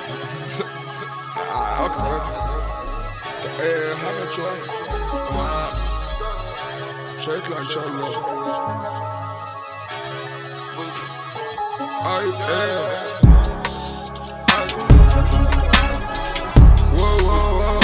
اكتر اكتر ايه هبط شوية ما- مش هيطلع ان شاء الله اي ايه أي. واو واو واو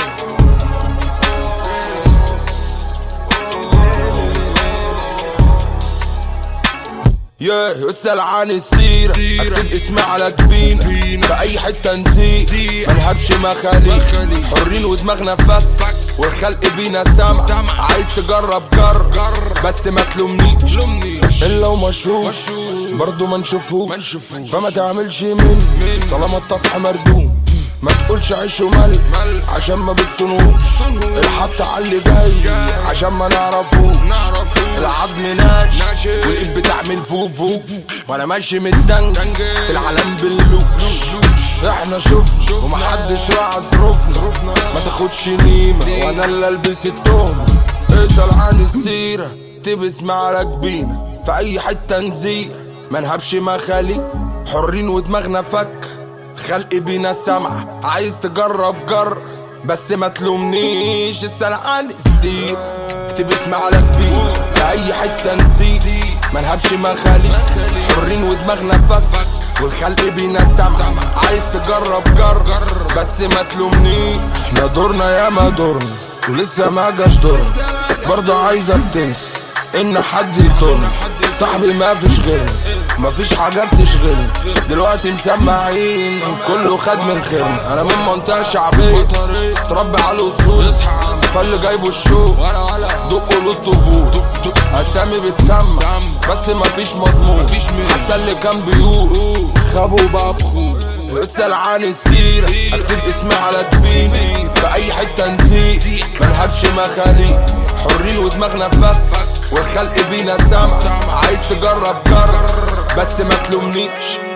ياه اسأل عن السيرة اكتب اسمي على جبين في اي حتة نزيق منهبش مخاليق حرين ودماغنا فك والخلق بينا سمع عايز تجرب جر بس ما تلومنيش الا ومشهور برضو ما نشوفهوش فما تعملش من طالما الطفح مردوم ما تقولش عيش ومل عشان ما بتصنوش الحط على اللي جاي عشان ما نعرفوش العظم ناش والايد بتعمل فوق فوق وانا ماشي من الدنج في العالم باللوش احنا شفنا ومحدش راعى ظروفنا ما تاخدش نيمة وانا اللي البس التهمة اسأل عن السيرة تبس مع راكبين في اي حتة نزيق ما نهبش مخاليق حرين ودماغنا فك خلق بينا سمع عايز تجرب جر بس ما تلومنيش اسأل عن السير اكتب اسمي على كبير في اي حتة نسيت ما نهبش مخاليق حرين ودماغنا فك والخلق بينا سمع عايز تجرب جر بس ما تلومنيش احنا دورنا يا ما دورنا ولسه ما جاش دورنا برضه عايزة بتنسى ان حد يطولنا صاحبي ما فيش غيرنا ما فيش حاجات تشغلني دلوقتي مسمعين كله خد من خيرنا انا من منطقة شعبية تربي على الاصول فاللي جايبه الشوق دقوا له الطبول اسامي بتسمع بس ما فيش مضمون حتى اللي كان بيقول خابوا بقى بخور اسأل عن السيرة اكتب اسمي على جبيني في اي حتة نزيق منهبش مخاليق حرين ودماغنا فك والخلق بينا سمع عايز تجرب جرب بس ما تلومنيش